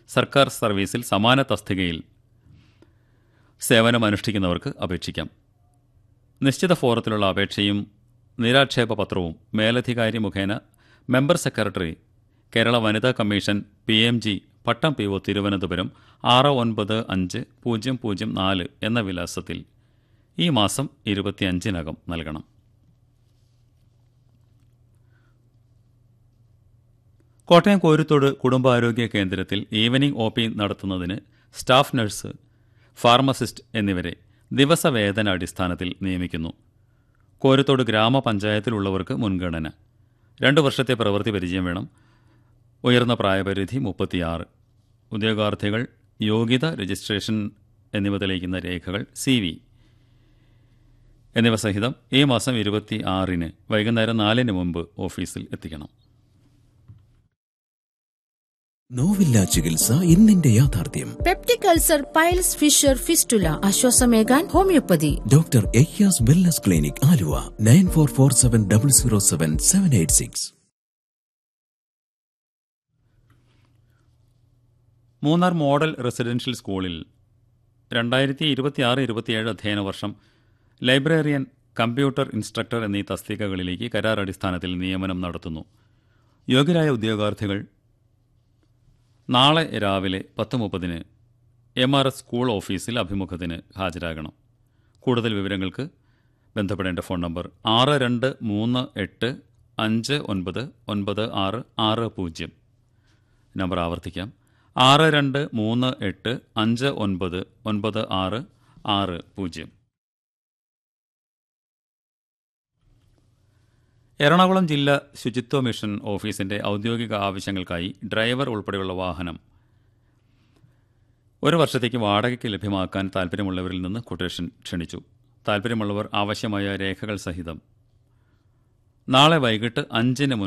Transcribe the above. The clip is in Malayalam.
സർക്കാർ സർവീസിൽ സമാന തസ്തികയിൽ സേവനമനുഷ്ഠിക്കുന്നവർക്ക് അപേക്ഷിക്കാം നിശ്ചിത ഫോറത്തിലുള്ള അപേക്ഷയും നിരാക്ഷേപ പത്രവും മേലധികാരി മുഖേന മെമ്പർ സെക്രട്ടറി കേരള വനിതാ commission P M G Pattom P O Thiruvananthapuram ആറ് ഒൻപത് അഞ്ച് പൂജ്യം പൂജ്യം നാല് എന്ന വിലാസത്തിൽ ഈ മാസം ഇരുപത്തിയഞ്ചിനകം നൽകണം കോട്ടയം കോരുത്തോട് കുടുംബാരോഗ്യ കേന്ദ്രത്തിൽ ഈവനിംഗ് ഒ പി നടത്തുന്നതിന് സ്റ്റാഫ് നഴ്സ് ഫാർമസിസ്റ്റ് എന്നിവരെ ദിവസവേതന അടിസ്ഥാനത്തിൽ നിയമിക്കുന്നു കോരുത്തോട് ഗ്രാമപഞ്ചായത്തിലുള്ളവർക്ക് മുൻഗണന രണ്ട് വർഷത്തെ പ്രവൃത്തി പരിചയം വേണം ഉയർന്ന പ്രായപരിധി മുപ്പത്തിയാറ് ഉദ്യോഗാർത്ഥികൾ യോഗ്യത രജിസ്ട്രേഷൻ എന്നിവ തെളിയിക്കുന്ന രേഖകൾ സി വി എന്നിവ സഹിതം ഈ മാസം ഇരുപത്തി ആറിന് വൈകുന്നേരം നാലിന് മുമ്പ് ഓഫീസിൽ എത്തിക്കണം നോവില്ല ചികിത്സ ഇന്നിന്റെ യാഥാർത്ഥ്യം peptic ulcer piles fissure fistula ആശ്വാസമേകാൻ ഹോമിയോപ്പതി ഡോക്ടർ എയ്യാസ് wellness clinic Aluva nine four four seven double zero seven seven eight six Munnar model residential സ്കൂളിൽ രണ്ടായിരത്തി ഇരുപത്തിയാറ് ഇരുപത്തിയേഴ് അധ്യയന വർഷം ലൈബ്രറിയൻ കമ്പ്യൂട്ടർ ഇൻസ്ട്രക്ടർ എന്നീ തസ്തികകളിലേക്ക് കരാർ അടിസ്ഥാനത്തിൽ നിയമനം നടത്തുന്നു യോഗ്യരായ ഉദ്യോഗാർത്ഥികൾ നാളെ രാവിലെ പത്ത് മുപ്പതിന് എം ആർ എസ് സ്കൂൾ ഓഫീസിൽ അഭിമുഖത്തിന് ഹാജരാകണം കൂടുതൽ വിവരങ്ങൾക്ക് ബന്ധപ്പെടേണ്ട ഫോൺ നമ്പർ ആറ് രണ്ട് മൂന്ന് എട്ട് അഞ്ച് ഒൻപത് ഒൻപത് ആറ് ആറ് പൂജ്യം നമ്പർ ആവർത്തിക്കാം ആറ് രണ്ട് മൂന്ന് എട്ട് അഞ്ച് ഒൻപത് ഒൻപത് ആറ് ആറ് പൂജ്യം എറണാകുളം ജില്ലാ ശുചിത്വ മിഷൻ ഓഫീസിന്റെ ഔദ്യോഗിക ആവശ്യങ്ങൾക്കായി ഡ്രൈവർ ഉൾപ്പെടെയുള്ള വാഹനം ഒരു വർഷത്തേക്ക് വാടകയ്ക്ക് ലഭ്യമാക്കാൻ താൽപ്പര്യമുള്ളവരിൽ നിന്ന് കൊട്ടേഷൻ ക്ഷണിച്ചു താൽപ്പര്യമുള്ളവർ ആവശ്യമായ രേഖകൾ സഹിതം നാളെ വൈകിട്ട് അഞ്ചിന് മുൻ